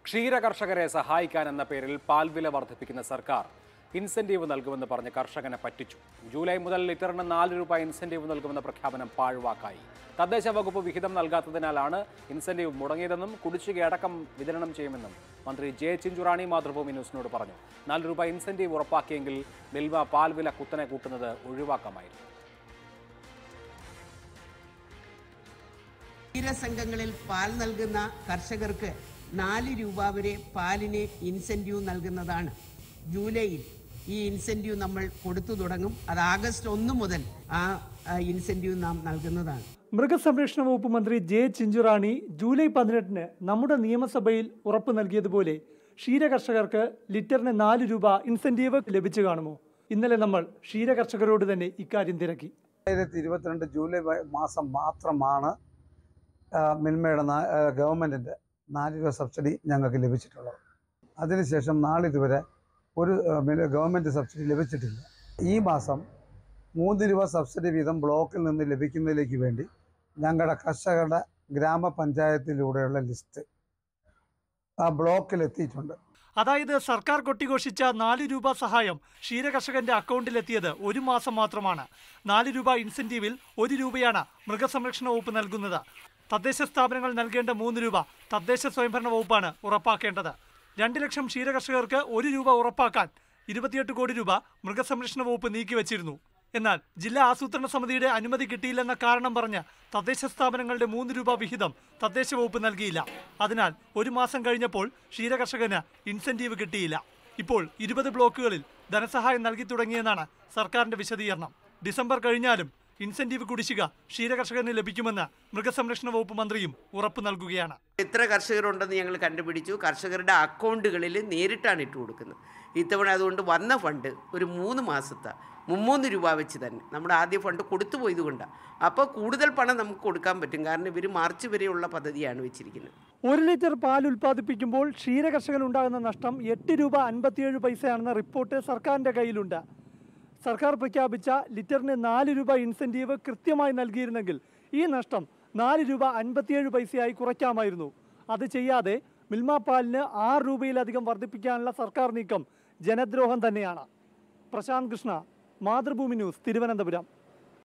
ക്ഷീര കർഷകരെ സഹായിക്കാൻ എന്ന പേരിൽ പാൽവില വർദ്ധിപ്പിക്കുന്ന സർക്കാർ ഇൻസെന്റീവ് നൽകുമെന്ന് പറഞ്ഞ് കർഷകനെ പറ്റിച്ചു ജൂലൈ മുതൽ ലിറ്ററിന് നാല് രൂപ ഇൻസെന്റീവ് നൽകുമെന്ന പ്രഖ്യാപനം പാഴ്വാക്കായി തദ്ദേശ വകുപ്പ് വിഹിതം നൽകാത്തതിനാലാണ് ഇൻസെന്റീവ് മുടങ്ങിയതെന്നും കുടിശ്ശിക അടക്കം വിതരണം ചെയ്യുമെന്നും മന്ത്രി ജെ ചിഞ്ചുറാണി മാതൃഭൂമി ന്യൂസിനോട് പറഞ്ഞു നാല് രൂപ ഇൻസെന്റീവ് ഉറപ്പാക്കിയെങ്കിൽ മിൽമ പാൽവില കുത്തനെ കൂട്ടുന്നത് ഒഴിവാക്കാമായിരുന്നു ക്ഷീരസംഘങ്ങളിൽ പാൽ നൽകുന്ന കർഷകർക്ക് നാല് രൂപ വരെ പാലിന് ഇൻസെൻറ്റീവ് നൽകുന്നതാണ് ജൂലൈയിൽ ഈ ഇൻസെൻറ്റീവ് നമ്മൾ കൊടുത്തു തുടങ്ങും അത് ആഗസ്റ്റ് ഒന്ന് മുതൽ ആ ഇൻസെൻറ്റീവ് നാം നൽകുന്നതാണ് മൃഗസംരക്ഷണ വകുപ്പ് മന്ത്രി ജെ ചിഞ്ചുറാണി ജൂലൈ പതിനെട്ടിന് നമ്മുടെ നിയമസഭയിൽ ഉറപ്പ് നൽകിയതുപോലെ ക്ഷീരകർഷകർക്ക് ലിറ്ററിന് നാല് രൂപ ഇൻസെന്റീവ് ലഭിച്ചു കാണുമോ ഇന്നലെ നമ്മൾ ക്ഷീരകർഷകരോട് തന്നെ ഇക്കാര്യം തിരക്കി രണ്ടായിരത്തി ഇരുപത്തിരണ്ട് ജൂലൈ വ- മാസം മാത്രമാണ് ആ, മിൽമയുടെ നാ- ആ, ഗവൺമെൻറ്റിൻ്റെ നാല് രൂപ സബ്സിഡി ഞങ്ങൾക്ക് ലഭിച്ചിട്ടുള്ളത് അതിനുശേഷം നാളിതുവരെ ഒരു ആ, മിൽ- ഗവൺമെൻറ് സബ്സിഡി ലഭിച്ചിട്ടില്ല ഈ മാസം മൂന്ന് രൂപ സബ്സിഡി വീതം ബ്ലോക്കിൽ നിന്ന് ലഭിക്കുന്നതിലേക്ക് വേണ്ടി ഞങ്ങളുടെ കർഷകരുടെ ഗ്രാമപഞ്ചായത്തിലൂടെയുള്ള ലിസ്റ്റ് ആ ബ്ലോക്കിൽ എത്തിയിട്ടുണ്ട് അതായത് സർക്കാർ കൊട്ടിഘോഷിച്ച നാല് രൂപ സഹായം ക്ഷീരകർഷകന്റെ അക്കൗണ്ടിലെത്തിയത് ഒരു മാസം മാത്രമാണ് നാല് രൂപ ഇൻസെന്റീവിൽ ഒരു രൂപയാണ് മൃഗസംരക്ഷണ വകുപ്പ് നൽകുന്നത് തദ്ദേശ സ്ഥാപനങ്ങൾ നൽകേണ്ട മൂന്ന് രൂപ തദ്ദേശ സ്വയംഭരണ വകുപ്പാണ് ഉറപ്പാക്കേണ്ടത് രണ്ട് ലക്ഷം ക്ഷീരകർഷകർക്ക് ഒരു രൂപ ഉറപ്പാക്കാൻ ഇരുപത്തിയെട്ട് കോടി രൂപ മൃഗസംരക്ഷണ വകുപ്പ് നീക്കിവച്ചിരുന്നു എന്നാൽ ജില്ലാ ആസൂത്രണ സമിതിയുടെ അനുമതി കിട്ടിയില്ലെന്ന കാരണം പറഞ്ഞ് തദ്ദേശ സ്ഥാപനങ്ങളുടെ മൂന്ന് രൂപ വിഹിതം തദ്ദേശ വകുപ്പ് നൽകിയില്ല അതിനാൽ ഒരു മാസം കഴിഞ്ഞപ്പോൾ ക്ഷീരകർഷകന് ഇൻസെന്റീവ് കിട്ടിയില്ല ഇപ്പോൾ ഇരുപത് ബ്ലോക്കുകളിൽ ധനസഹായം നൽകി തുടങ്ങിയെന്നാണ് സർക്കാരിന്റെ വിശദീകരണം ഡിസംബർ കഴിഞ്ഞാലും ഇൻസെന്റീവ് കുടിശ്ശിക ക്ഷീരകർഷകന് ലഭിക്കുമെന്ന് മൃഗസംരക്ഷണ വകുപ്പ് മന്ത്രിയും ഉറപ്പു നൽകുകയാണ് എത്ര കർഷകരുണ്ടെന്ന് ഞങ്ങൾ കണ്ടുപിടിച്ചു കർഷകരുടെ അക്കൗണ്ടുകളിൽ നേരിട്ടാണ് ഇട്ട് കൊടുക്കുന്നത് ഇത്തവണ അതുകൊണ്ട് വന്ന ഫണ്ട് ഒരു മൂന്ന് മാസത്തെ മുമ്മൂന്ന് രൂപ വെച്ച് തന്നെ നമ്മുടെ ആദ്യ ഫണ്ട് കൊടുത്തു പോയത് കൊണ്ടാണ് അപ്പോൾ കൂടുതൽ പണം നമുക്ക് കൊടുക്കാൻ പറ്റും കാരണം ഇവർ മാർച്ച് വരെയുള്ള പദ്ധതിയാണ് വെച്ചിരിക്കുന്നത് ഒരു ലിറ്റർ പാൽ ഉൽപ്പാദിപ്പിക്കുമ്പോൾ ക്ഷീരകർഷകന് ഉണ്ടാകുന്ന നഷ്ടം എട്ട് രൂപ അൻപത്തിയേഴ് പൈസയാണെന്ന റിപ്പോർട്ട് സർക്കാരിന്റെ കയ്യിലുണ്ട് സർക്കാർ പ്രഖ്യാപിച്ച ലിറ്ററിന് നാല് രൂപ ഇൻസെന്റീവ് കൃത്യമായി നൽകിയിരുന്നെങ്കിൽ ഈ നഷ്ടം നാല് രൂപ അൻപത്തിയേഴ് പൈസയായി കുറയ്ക്കാമായിരുന്നു അത് ചെയ്യാതെ മിൽമ പാലിന് ആറ് രൂപയിലധികം വർദ്ധിപ്പിക്കാനുള്ള സർക്കാർ നീക്കം ജനദ്രോഹം തന്നെയാണ് പ്രശാന്ത് കൃഷ്ണ മാതൃഭൂമി ന്യൂസ് തിരുവനന്തപുരം